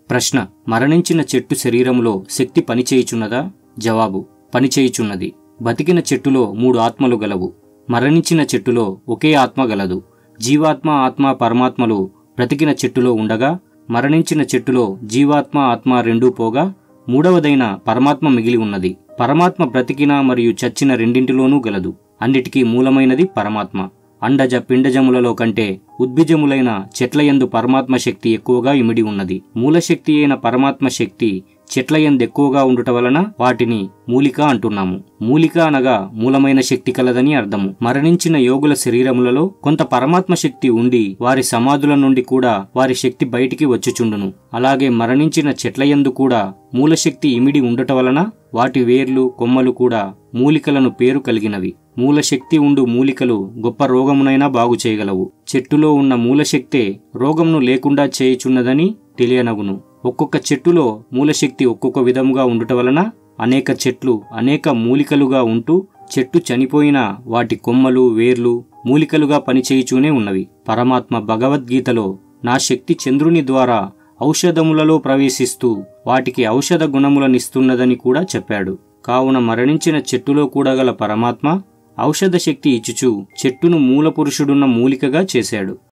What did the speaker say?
ప్రశ్న మరణించిన చెట్టు శరీరములో శక్తి పనిచేయుచున్నదా జవాబు పనిచేయుచున్నది బతికిన చెట్టులో మూడు ఆత్మలు గలవు మరణించిన చెట్టులో ఒకే ఆత్మ గలదు జీవాత్మ ఆత్మ పరమాత్మలు బ్రతికిన చెట్టులో ఉండగా మరణించిన చెట్టులో జీవాత్మ ఆత్మ రెండూ పోగా మూడవదైన పరమాత్మ మిగిలి ఉన్నది పరమాత్మ బ్రతికిన మరియు చచ్చిన రెండింటిలోనూ గలదు అన్నిటికీ మూలమైనది పరమాత్మ అండజ పిండజములలో కంటే ఉద్భిజములైన చెట్లయందు పరమాత్మ శక్తి ఎక్కువగా ఇమిడి ఉన్నది మూలశక్తి అయిన పరమాత్మ శక్తి చెట్లయందు ఎక్కువగా ఉండుట వలన వాటిని మూలిక అంటున్నాము మూలిక అనగా మూలమైన శక్తి కలదని అర్థము మరణించిన యోగుల శరీరములలో కొంత పరమాత్మ శక్తి ఉండి వారి సమాధుల నుండి కూడా వారి శక్తి బయటికి వచ్చుచుండును అలాగే మరణించిన చెట్లయందు కూడా మూలశక్తి ఇమిడి ఉండట వలన వాటి వేర్లు కొమ్మలు కూడా మూలికలను పేరు కలిగినవి మూలశక్తి ఉండు మూలికలు గొప్ప రోగమునైనా బాగు చేయగలవు చెట్టులో ఉన్న మూలశక్తే రోగమును లేకుండా చేయుచున్నదని తెలియనగును ఒక్కొక్క చెట్టులో మూలశక్తి ఒక్కొక్క విధముగా ఉండుట వలన అనేక చెట్లు అనేక మూలికలుగా ఉంటూ చెట్టు చనిపోయిన వాటి కొమ్మలు వేర్లు మూలికలుగా పనిచేయుచూనే ఉన్నవి పరమాత్మ భగవద్గీతలో నా శక్తి చంద్రుని ద్వారా ఔషధములలో ప్రవేశిస్తూ వాటికి ఔషధ గుణములనిస్తున్నదని కూడా చెప్పాడు కావున మరణించిన చెట్టులో కూడా గల పరమాత్మ ఔషధ శక్తి ఇచ్చుచు చెట్టును మూలపురుషుడున్న మూలికగా చేశాడు